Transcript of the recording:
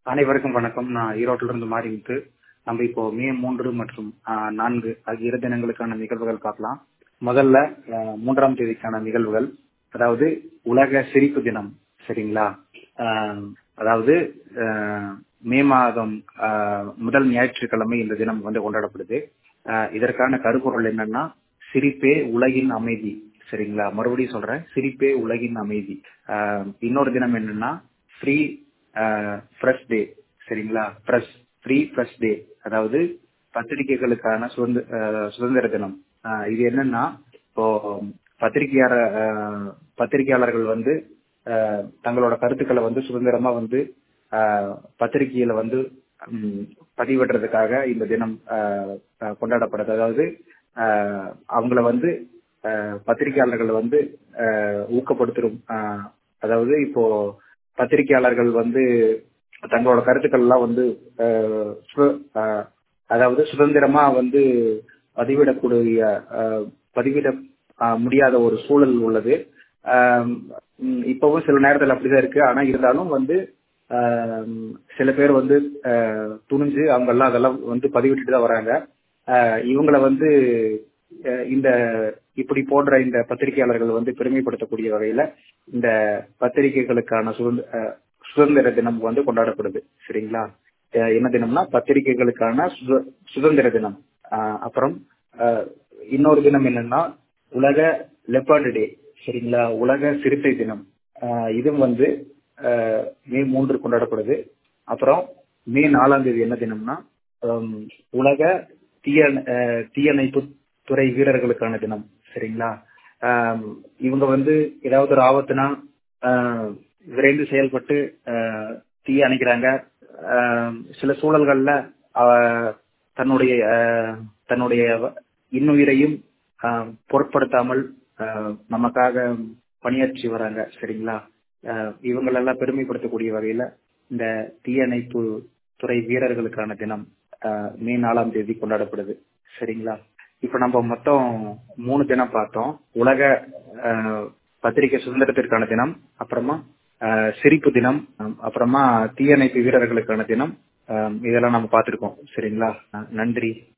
அனைவருக்கும் வணக்கம் நான் ஈரோட்டில இருந்து மாறிமுத்து நம்ம இப்போ மே மூன்று மற்றும் ஆஹ், நான்கு ஆகிய இரு தினங்களுக்கான நிகழ்வுகள் பார்க்கலாம் முதல்ல ஆஹ், மூன்றாம் தேதிக்கான நிகழ்வுகள் அதாவது உலக சிரிப்பு தினம் சரிங்களா ஆஹ், அதாவது ஆஹ், மே மாதம் ஆஹ், முதல் ஞாயிற்றுக்கிழமை இந்த தினம் வந்து கொண்டாடப்படுது ஆஹ், இதற்கான கருப்பொருள் என்னன்னா சிரிப்பே உலகின் அமைதி சரிங்களா மறுபடியும் சொல்றேன் சிரிப்பே உலகின் அமைதி ஆஹ், இன்னொரு தினம் என்னன்னா ஃப்ரீ ஃப்ரெஷ் டே சரிங்களா ஃப்ரெஷ் ஃப்ரீ ஃப்ரெஷ் டே அதாவது பத்திரிகைகளுக்கான சுதந்திர ஆஹ், சுதந்திர தினம் ஆஹ், இது என்னன்னா இப்போ பத்திரிகையாளர் ஆஹ், பத்திரிகையாளர்கள் வந்து ஆஹ், தங்களோட கருத்துக்களை வந்து சுதந்திரமா வந்து ஆஹ், பத்திரிகையில வந்து ம், பதிவிடுறதுக்காக இந்த தினம் ஆஹ், ஆஹ், கொண்டாடப்படுது அதாவது ஆஹ், அவங்கள வந்து ஆஹ், பத்திரிகையாளர்கள் வந்து ஆஹ், ஊக்கப்படுத்தும் ஆஹ், அதாவது இப்போ பத்திரிகையாளர்கள் வந்து தங்களோட கருத்துக்கள் எல்லாம் வந்து ஆஹ், சு- ஆஹ், அதாவது சுதந்திரமா வந்து பதிவிடக்கூடிய ஆஹ், பதிவிட ஆஹ், முடியாத ஒரு சூழல் உள்ளது ஆஹ், உம், இப்பவும் சில நேரத்தில் அப்படிதான் இருக்கு ஆனா இருந்தாலும் வந்து ஆஹ், சில பேர் வந்து ஆஹ், துணிஞ்சு அவங்க எல்லாம் அதெல்லாம் வந்து பதிவிட்டுட்டு தான் வராங்க ஆஹ், இவங்களை வந்து அஹ், இந்த இப்படி போன்ற இந்த பத்திரிகையாளர்கள் வந்து பெருமைப்படுத்தக்கூடிய வகையில இந்த பத்திரிகைகளுக்கான சுதந்திர அஹ், சுதந்திர தினம் வந்து கொண்டாடப்படுது சரிங்களா அஹ், என்ன தினம்னா பத்திரிகைகளுக்கான சுத- சுதந்திர தினம் அஹ், அப்புறம் அஹ், இன்னொரு தினம் என்னன்னா உலக லெப்பார்டு டே சரிங்களா உலக சிறுத்தை தினம் அஹ், இதுவும் வந்து அஹ், மே மூன்று கொண்டாடப்படுது அப்புறம் மே நாலாம் தேதி என்ன தினம்னா ஹம், உலக தீய அஹ், தீயணைப்பு துறை வீரர்களுக்கான தினம் சரிங்களா ஆம், இவங்க வந்து ஏதாவது ஒரு ஆபத்துனா ஆஹ், விரைந்து செயல்பட்டு ஆஹ், தீய அணைக்கிறாங்க ஆஹ், சில சூழல்கள்ல ஆஹ், தன்னுடைய ஆஹ், தன்னுடைய வ- இன்னுயிரையும் ஆஹ், பொருட்படுத்தாமல் ஆஹ், நமக்காக பணியாற்றி வராங்க சரிங்களா ஆஹ், இவங்களெல்லாம் பெருமைப்படுத்தக்கூடிய வகையில இந்த தீயணைப்பு துறை வீரர்களுக்கான தினம் ஆஹ், மே நாலாம் தேதி கொண்டாடப்படுது சரிங்களா இப்ப நம்ம மொத்தம் மூணு தினம் பார்த்தோம் உலக ஆஹ், பத்திரிகை சுதந்திரத்திற்கான தினம் அப்புறமா ஆஹ், சிரிப்பு தினம் ஆம், அப்புறமா தீயணைப்பு வீரர்களுக்கான தினம் ஆம், இதெல்லாம் நம்ம பார்த்திருக்கோம் சரிங்களா ஆஹ், நன்றி